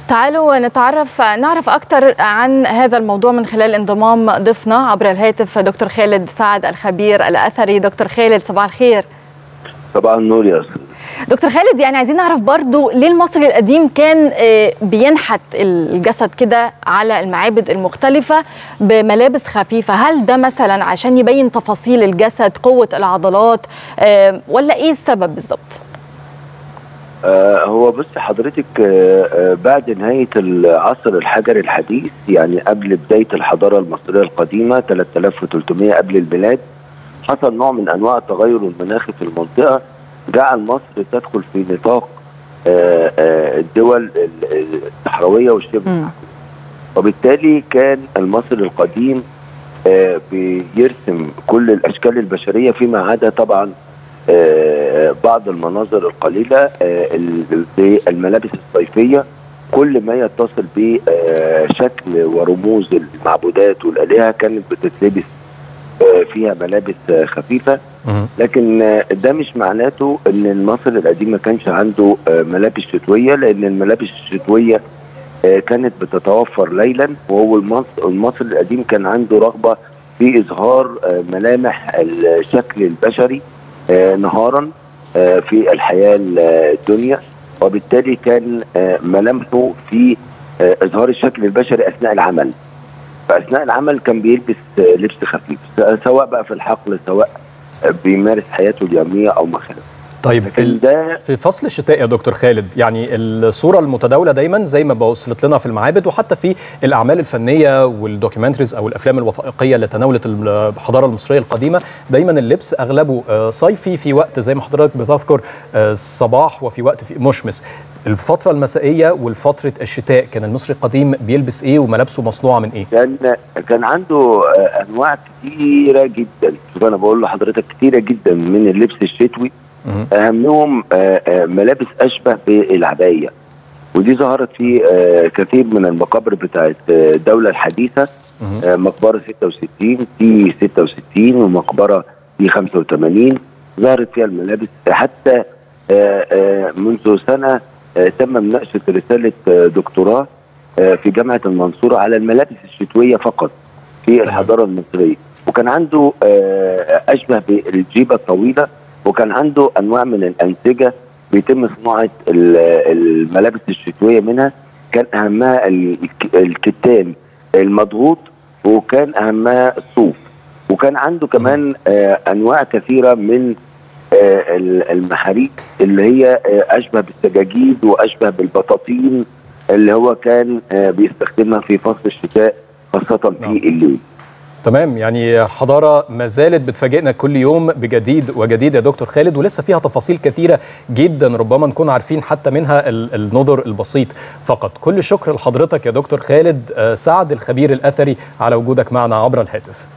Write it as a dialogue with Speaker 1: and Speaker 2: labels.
Speaker 1: تعالوا نتعرف نعرف أكثر عن هذا الموضوع من خلال انضمام ضيفنا عبر الهاتف دكتور خالد سعد الخبير الأثري دكتور خالد صباح الخير
Speaker 2: صباح النور يا أستاذ
Speaker 1: دكتور خالد يعني عايزين نعرف برضو ليه المصري القديم كان بينحت الجسد كده على المعابد المختلفة بملابس خفيفة هل ده مثلا عشان يبين تفاصيل الجسد قوة العضلات ولا ايه السبب بالظبط؟
Speaker 2: آه هو بص حضرتك آه آه بعد نهاية العصر الحجري الحديث يعني قبل بداية الحضارة المصرية القديمة 3300 قبل الميلاد حصل نوع من أنواع التغير المناخي في المنطقة جعل مصر تدخل في نطاق الدول الصحراوية والشبه وبالتالي كان المصري القديم بيرسم كل الأشكال البشرية فيما عدا طبعا بعض المناظر القليلة بالملابس الصيفية كل ما يتصل بشكل ورموز المعبودات والآلهة كانت بتتلبس فيها ملابس خفيفة لكن ده مش معناته ان المصري القديم ما كانش عنده ملابس شتوية لان الملابس الشتوية كانت بتتوفر ليلا وهو المصري القديم كان عنده رغبة في اظهار ملامح الشكل البشري نهارا في الحياة الدنيا وبالتالي كان ملامحه في اظهار الشكل البشري اثناء العمل فاثناء العمل كان بيلبس لبس خفيف سواء بقى في الحقل سواء بيمارس حياته اليوميه او ما خلافه
Speaker 3: طيب ده في فصل الشتاء يا دكتور خالد يعني الصوره المتداوله دايما زي ما وصلت لنا في المعابد وحتى في الاعمال الفنيه والدوكيومنتريز او الافلام الوثائقيه اللي تناولت الحضاره المصريه القديمه دايما اللبس اغلبه صيفي في وقت زي ما حضرتك بتذكر الصباح وفي وقت في مشمس الفترة المسائية والفترة الشتاء كان المصري القديم بيلبس ايه وملابسه مصنوعة من ايه؟
Speaker 2: كان كان عنده انواع كتيرة جدا شوف انا بقول لحضرتك كتيرة جدا من اللبس الشتوي اهمهم ملابس اشبه بالعباية ودي ظهرت في كثير من المقابر بتاعت الدولة الحديثة مقبرة 66 في 66 ومقبرة في 85 ظهرت فيها الملابس حتى منذ سنة تم مناقشه رساله دكتوراه في جامعه المنصوره على الملابس الشتويه فقط في الحضاره المصريه وكان عنده اشبه بالجيبه الطويله وكان عنده انواع من الانسجه بيتم صناعه الملابس الشتويه منها كان اهمها الكتان المضغوط وكان اهمها الصوف وكان عنده كمان انواع كثيره من المحاريق اللي هي اشبه بالسجاجيد واشبه بالبطاطين اللي هو كان بيستخدمها في فصل الشتاء خاصه في الليل.
Speaker 3: تمام يعني حضاره ما زالت بتفاجئنا كل يوم بجديد وجديد يا دكتور خالد ولسه فيها تفاصيل كثيره جدا ربما نكون عارفين حتى منها النظر البسيط فقط كل الشكر لحضرتك يا دكتور خالد سعد الخبير الاثري على وجودك معنا عبر الهاتف